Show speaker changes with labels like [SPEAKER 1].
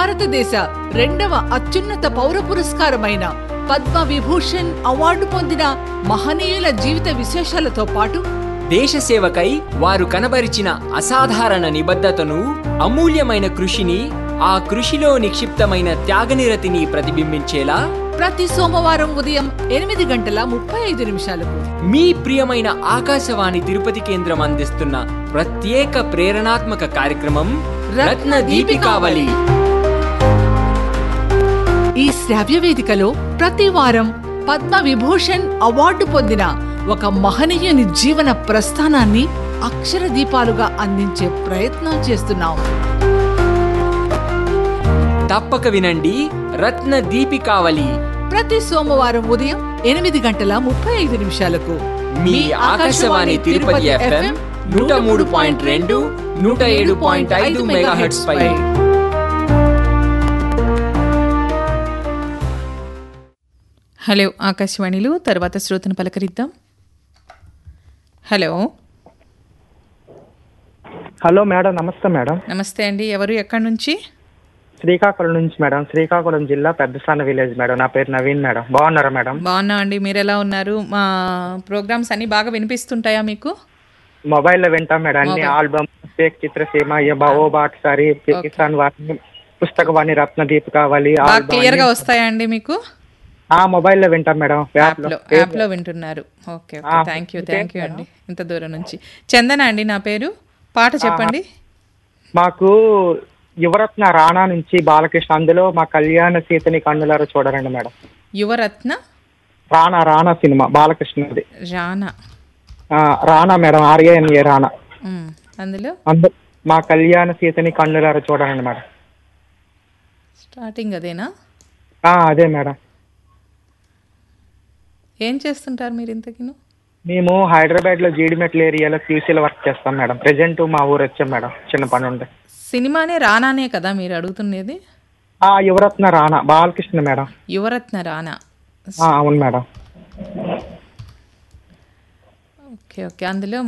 [SPEAKER 1] భారతదేశ రెండవ అత్యున్నత పౌర పురస్కారమైన పద్మ విభూషణ్ అవార్డు పొందిన మహనీయుల జీవిత విశేషాలతో పాటు
[SPEAKER 2] దేశ సేవకై వారు కనబరిచిన అసాధారణ నిబద్ధతను అమూల్యమైన కృషిని ఆ కృషిలో నిక్షిప్తమైన త్యాగనిరతిని ప్రతిబింబించేలా
[SPEAKER 1] ప్రతి సోమవారం ఉదయం ఎనిమిది గంటల ముప్పై ఐదు నిమిషాలకు
[SPEAKER 2] మీ ప్రియమైన ఆకాశవాణి తిరుపతి కేంద్రం అందిస్తున్న ప్రత్యేక ప్రేరణాత్మక కార్యక్రమం రత్న దీపికావళి
[SPEAKER 1] ఈ శ్రావ్య వేదికలో ప్రతి వారం పద్మ విభూషణ్ అవార్డు పొందిన ఒక మహనీయుని జీవన ప్రస్థానాన్ని అక్షర దీపాలుగా అందించే ప్రయత్నం చేస్తున్నాం
[SPEAKER 2] తప్పక వినండి రత్న దీపికావళి
[SPEAKER 1] ప్రతి సోమవారం ఉదయం ఎనిమిది గంటల ముప్పై ఐదు నిమిషాలకు
[SPEAKER 2] మీ ఆకాశవాణి తిరుపతి ఎఫ్ఎం నూట మూడు పాయింట్ రెండు నూట ఏడు పాయింట్ ఐదు మెగాహెట్స్ పై
[SPEAKER 3] హలో ఆకాశవాణిలో తర్వాత శ్రోతను పలకరిద్దాం హలో
[SPEAKER 4] హలో మేడం నమస్తే మేడం
[SPEAKER 3] నమస్తే అండి ఎవరు ఎక్కడి నుంచి
[SPEAKER 4] శ్రీకాకుళం నుంచి మేడం శ్రీకాకుళం జిల్లా పెద్దసాన విలేజ్ మేడం నా పేరు నవీన్ మేడం బాగున్నారా మేడం
[SPEAKER 3] బాగున్నా అండి మీరు ఎలా ఉన్నారు మా ప్రోగ్రామ్స్ అన్నీ బాగా వినిపిస్తుంటాయా మీకు
[SPEAKER 4] మొబైల్లో వింటాం మేడం అన్ని
[SPEAKER 3] Mobile.
[SPEAKER 4] ఆల్బమ్ ఫేక్ చిత్రసీమ ఏ బావో బాటసారి కిసాన్ వాణి పుస్తకవాణి రత్న దీపికావళి
[SPEAKER 3] బాగా
[SPEAKER 4] ఆల్బమ్
[SPEAKER 3] క్లియర్ గా
[SPEAKER 4] అన్ని-
[SPEAKER 3] వస్తాయా అండి మీకు
[SPEAKER 4] ఆ మొబైల్లో వింటాం మేడం యాప్
[SPEAKER 3] యాప్లో యాప్లో వింటున్నారు ఓకే ఓకే
[SPEAKER 4] ఆ,
[SPEAKER 3] థ్యాంక్ యూ
[SPEAKER 4] ఇంకేం
[SPEAKER 3] థ్యాంక్ యూ అండి ఇంత దూరం నుంచి చందన అండి నా పేరు పాట చెప్పండి
[SPEAKER 4] మాకు యువరత్న రాణా నుంచి బాలకృష్ణ అందులో మా కళ్యాణ సీతని కన్నులారా చూడరండి మేడం
[SPEAKER 3] యువరత్న
[SPEAKER 4] రాణా రాణా సినిమా బాలకృష్ణది
[SPEAKER 3] రానా
[SPEAKER 4] ఆ, Rana madam R A N A Rana
[SPEAKER 3] um, అందులో
[SPEAKER 4] అందు మా కళ్యాణ సీతని కన్నులారా చూడరండి మేడం
[SPEAKER 3] స్టార్టింగ్ అదేనా
[SPEAKER 4] ఆ, అదే మేడం
[SPEAKER 3] ఏం చేస్తుంటారు మీరు ఇంతకిను
[SPEAKER 4] మేము హైదరాబాద్ లో జీడిమెట్ల ఏరియాలో క్యూసీలో వర్క్ చేస్తాం మేడం ప్రెసెంట్ మా ఊరు వచ్చాం మేడం చిన్న పని ఉండే
[SPEAKER 3] సినిమానే రానానే కదా మీరు అడుగుతున్నది
[SPEAKER 4] ఆ యువరత్న రాణా బాలకృష్ణ మేడం
[SPEAKER 3] యువరత్న రానా
[SPEAKER 4] ఆ, అవును మేడం
[SPEAKER 3] ఓకే ఓకే అందులో